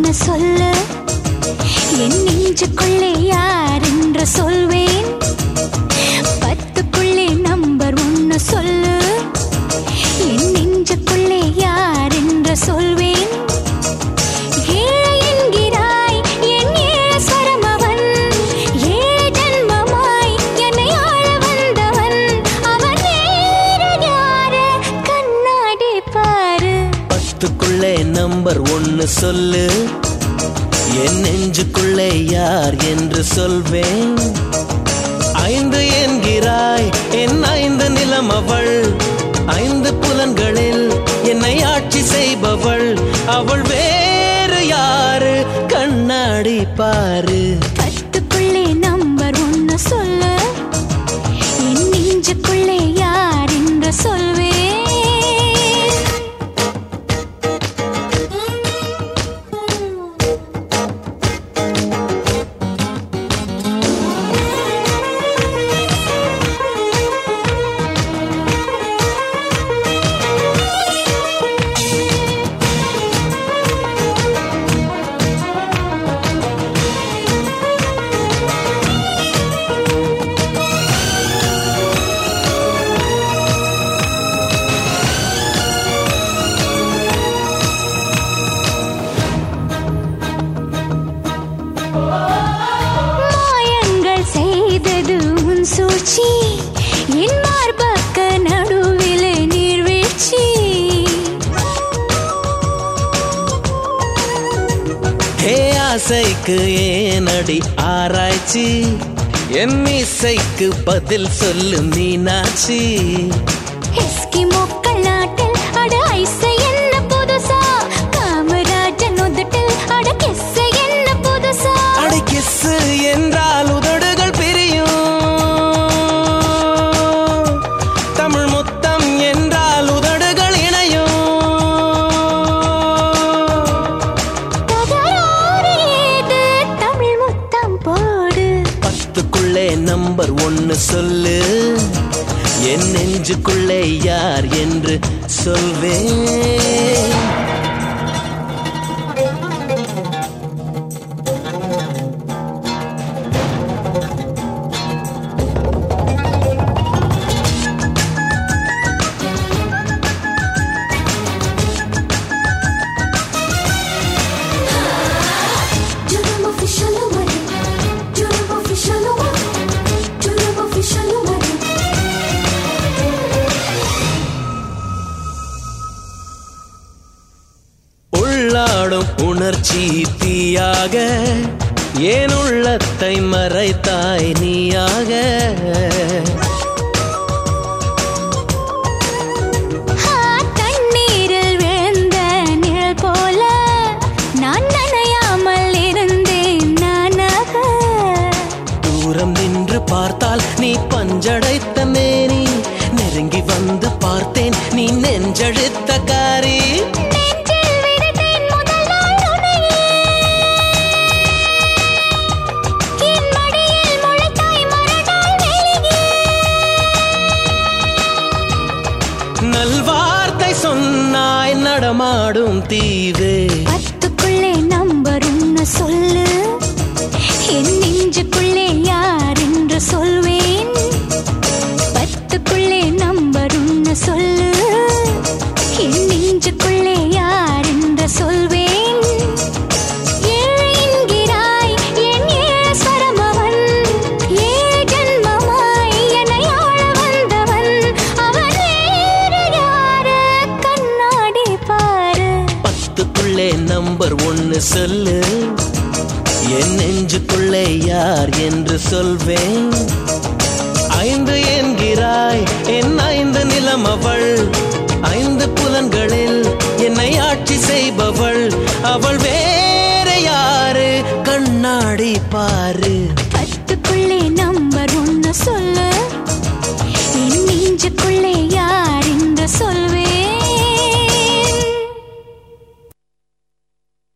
ஒண்ணு சொல்லு என் நெஞ்சுக்குள்ளே யார் என்று சொல்வேன் பத்துக்குள்ளே நம்பர் ஒண்ணு சொல்லு என் நெஞ்சுக்குள்ளே யார் என்று சொல்வேன் ஏழை என்கிறாய் என் ஏழஸ்வரம் அவன் ஏழு ஜன்மமாய் என்னை ஆள வந்தவன் அவன் வேறு யாரு கண்ணாடி பாரு பத்துக்குள்ளே நம்பர் ஒன்னு சொல்லு என் நெஞ்சுக்குள்ளே யார் என்று சொல்வேன் ஐந்து என்கிறாய் என் ஐந்து நிலம் அவள் ஐந்து புலன்களில் என்னை ஆட்சி செய்பவள் அவள் வேறு யாரு கண்ணாடி பாரு பத்துக்குள்ளே நம்பர் ஒண்ணு சொல்லு என் நெஞ்சுக்குள்ளே யார் என்று சொல்வேன் மாயங்கள் செய்தது உன் சூழ்ச்சி என் மார்பக்க நடுவிலே நீர்வீழ்ச்சி ஹே ஆசைக்கு ஏனடி ஆராய்ச்சி என் இசைக்கு பதில் சொல்லு மீனாட்சி எஸ்கிமோக்கள் நாட்டில் அட ஐசை என்ன புதுசா காமராஜன் உதட்டில் அட கிஸ்ஸை என்ன புதுசா அடி கிஸ்ஸு என்றால் உதடுகள் பிரியும் தமிழ் முத்தம் என்றால் உதடுகள் இணையும் தகராறு ஏது தமிழ் முத்தம் போடு பத்துக்குள்ளே நம்பர் ஒன்னு சொல்லு என் நெஞ்சுக்குள்ளே யார் என்று சொல்வேன் Durum official away. Durum official away. Durum official away. உள்ளாடும் உணர்ச்சி தீயாக ஏன் உள்ளத்தை மறைத்தாய் நீயாக ஆ, தண்ணீரில் விழுந்த நிழல் போல நான் நனையாமல் இருந்தேன் நானாக தூரம் நின்று பார்த்தால் நீ பஞ்சடைத்த மேனி நெருங்கி வந்து பார்த்தேன் நீ நெஞ்செழுத்த காரி நெஞ்சில் விதைத்தேன் முதல் நாள் உன்னையே. என் மடியில் முளைத்தாய் மறுநாள் வெளியே. நல்வார்த்தை சொன்னாய் நடமாடும் தீவே பத்துக்குள்ளே நம்பர் ஒண்ணு சொல்லு என் நெஞ்சுக்குள்ளே யார் என்று சொல்வேன் பத்துக்குள்ளே நம்பர் ஒண்ணு சொல்லு என் நெஞ்சுக்குள்ளே யார் என்று சொல்வேன் ஏழை என்கிறாய் என் ஏழஸ்வரம் அவன் ஏழு ஜன்மமாய் என்னை ஆள வந்தவன் அவன் வேறு யாரு கண்ணாடி பாரு பத்துக்குள்ளே நம்பர் ஒன்னு சொல்லு என் நெஞ்சுக்குள்ளே யார் என்று சொல்வேன் ஐந்து என்கிறாய் என் ஐந்து நிலம் அவள் ஐந்து புலன்களில் என்னை ஆட்சி செய்பவள் அவள் வேற யாரு கண்ணாடி பாரு பத்துக்குள்ளே நம்பர் ஒண்ணு சொல்லு